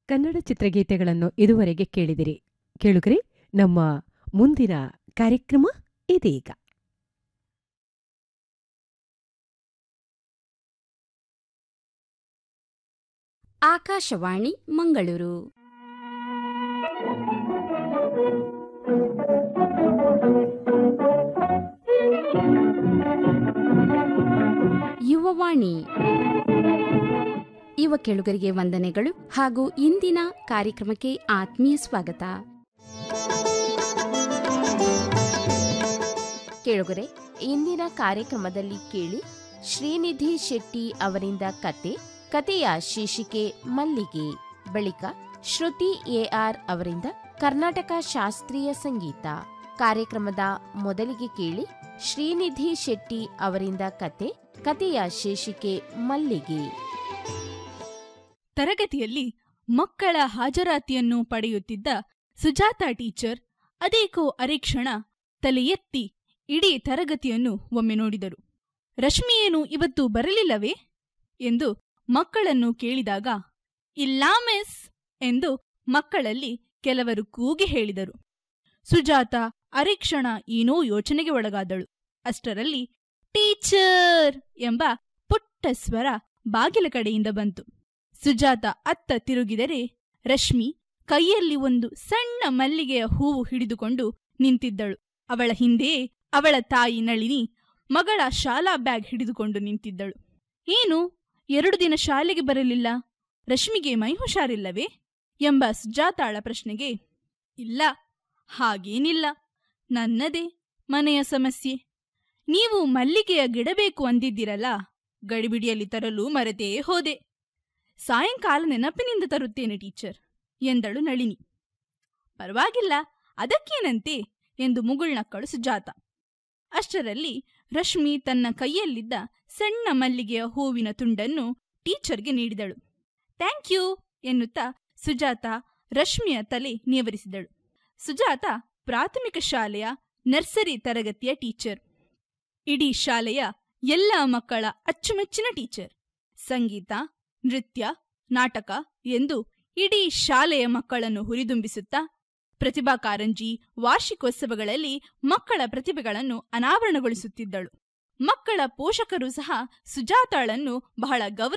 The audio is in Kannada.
ಕನ್ನಡ ಚಿತ್ರಗೀತೆಗಳನ್ನು ಇದುವರೆಗೆ ಕೇಳಿದಿರಿ ಕೇಳುಗರೆ ನಮ್ಮ ಮುಂದಿನ ಕಾರ್ಯಕ್ರಮ ಇದೀಗ ಆಕಾಶವಾಣಿ ಮಂಗಳೂರು ಯುವವಾಣಿ ಯುವ ಕೆಳುಗರಿಗೆ ವಂದನೆಗಳು ಹಾಗೂ ಇಂದಿನ ಕಾರ್ಯಕ್ರಮಕ್ಕೆ ಆತ್ಮೀಯ ಸ್ವಾಗತ ಕೇಳುಗರೆ ಇಂದಿನ ಕಾರ್ಯಕ್ರಮದಲ್ಲಿ ಕೇಳಿ ಶ್ರೀನಿಧಿ ಶೆಟ್ಟಿ ಅವರಿಂದ ಕತೆ ಕತೆಯ ಶೀರ್ಷಿಕೆ ಮಲ್ಲಿಗೆ ಬಳಿಕ ಶ್ರುತಿ ಎಆರ್ ಅವರಿಂದ ಕರ್ನಾಟಕ ಶಾಸ್ತ್ರೀಯ ಸಂಗೀತ ಕಾರ್ಯಕ್ರಮದ ಮೊದಲಿಗೆ ಕೇಳಿ ಶ್ರೀನಿಧಿ ಶೆಟ್ಟಿ ಅವರಿಂದ ಕತೆ ಕತೆಯ ಶೀರ್ಷಿಕೆ ಮಲ್ಲಿಗೆ ತರಗತಿಯಲ್ಲಿ ಮಕ್ಕಳ ಹಾಜರಾತಿಯನ್ನು ಪಡೆಯುತ್ತಿದ್ದ ಸುಜಾತ ಟೀಚರ್ ಅದೇಕೋ ಅರೆಕ್ಷಣ ತಲೆ ಎತ್ತಿ ಇಡೀ ತರಗತಿಯನ್ನು ಒಮ್ಮೆ ನೋಡಿದರು ರಶ್ಮಿಯೇನು ಇವತ್ತು ಬರಲಿಲ್ಲವೇ ಎಂದು ಮಕ್ಕಳನ್ನು ಕೇಳಿದಾಗ ಇಲ್ಲಾ ಮಿಸ್ ಎಂದು ಮಕ್ಕಳಲ್ಲಿ ಕೆಲವರು ಕೂಗಿ ಹೇಳಿದರು ಸುಜಾತ ಅರೆಕ್ಷಣ ಏನೋ ಯೋಚನೆಗೆ ಒಳಗಾದಳು ಅಷ್ಟರಲ್ಲಿ ಟೀಚರ್ ಎಂಬ ಪುಟ್ಟ ಸ್ವರ ಬಾಗಿಲ ಕಡೆಯಿಂದ ಬಂತು ಸುಜಾತ ಅತ್ತ ತಿರುಗಿದರೆ ರಶ್ಮಿ ಕೈಯಲ್ಲಿ ಒಂದು ಸಣ್ಣ ಮಲ್ಲಿಗೆಯ ಹೂವು ಹಿಡಿದುಕೊಂಡು ನಿಂತಿದ್ದಳು ಅವಳ ಹಿಂದೆ ಅವಳ ತಾಯಿ ನಳಿನಿ ಮಗಳ ಶಾಲಾ ಬ್ಯಾಗ್ ಹಿಡಿದುಕೊಂಡು ನಿಂತಿದ್ದಳು ಏನು ಎರಡು ದಿನ ಶಾಲೆಗೆ ಬರಲಿಲ್ಲ ರಶ್ಮಿಗೆ ಮೈ ಹುಷಾರಿಲ್ಲವೇ ಎಂಬ ಸುಜಾತಾಳ ಪ್ರಶ್ನೆಗೆ ಇಲ್ಲ ಹಾಗೇನಿಲ್ಲ ನನ್ನದೇ ಮನೆಯ ಸಮಸ್ಯೆ ನೀವು ಮಲ್ಲಿಗೆಯ ಗಿಡ ಬೇಕು ಅಂದಿದ್ದೀರಲ್ಲ ಗಡಿಬಿಡಿಯಲ್ಲಿ ತರಲು ಮರೆತೇ ಹೋದೆ ಸಾಯಂಕಾಲ ನೆನಪಿನಿಂದ ತರುತ್ತೇನೆ ಟೀಚರ್ ಎಂದಳು ನಳಿನಿ ಪರವಾಗಿಲ್ಲ ಅದಕ್ಕೇನಂತೆ ಎಂದು ಮುಗುಳ್ನಕ್ಕಳು ಸುಜಾತ ಅಷ್ಟರಲ್ಲಿ ರಶ್ಮಿ ತನ್ನ ಕೈಯಲ್ಲಿದ್ದ ಸಣ್ಣ ಮಲ್ಲಿಗೆಯ ಹೂವಿನ ತುಂಡನ್ನು ಟೀಚರ್ಗೆ ನೀಡಿದಳು ಥ್ಯಾಂಕ್ ಯು ಎನ್ನುತ್ತಾ ಸುಜಾತ ರಶ್ಮಿಯ ತಲೆ ನೇವರಿಸಿದಳು ಸುಜಾತ ಪ್ರಾಥಮಿಕ ಶಾಲೆಯ ನರ್ಸರಿ ತರಗತಿಯ ಟೀಚರ್ ಇಡೀ ಶಾಲೆಯ ಎಲ್ಲ ಮಕ್ಕಳ ಅಚ್ಚುಮೆಚ್ಚಿನ ಟೀಚರ್ ಸಂಗೀತ ನೃತ್ಯ ನಾಟಕ ಎಂದು ಇಡೀ ಶಾಲೆಯ ಮಕ್ಕಳನ್ನು ಹುರಿದುಂಬಿಸುತ್ತಾ ಪ್ರತಿಭಾ ಕಾರಂಜಿ ವಾರ್ಷಿಕೋತ್ಸವಗಳಲ್ಲಿ ಮಕ್ಕಳ ಪ್ರತಿಭೆಗಳನ್ನು ಅನಾವರಣಗೊಳಿಸುತ್ತಿದ್ದಳು ಮಕ್ಕಳ ಪೋಷಕರು ಸಹ ಸುಜಾತಾಳನ್ನು ಬಹಳ ಗೌರವ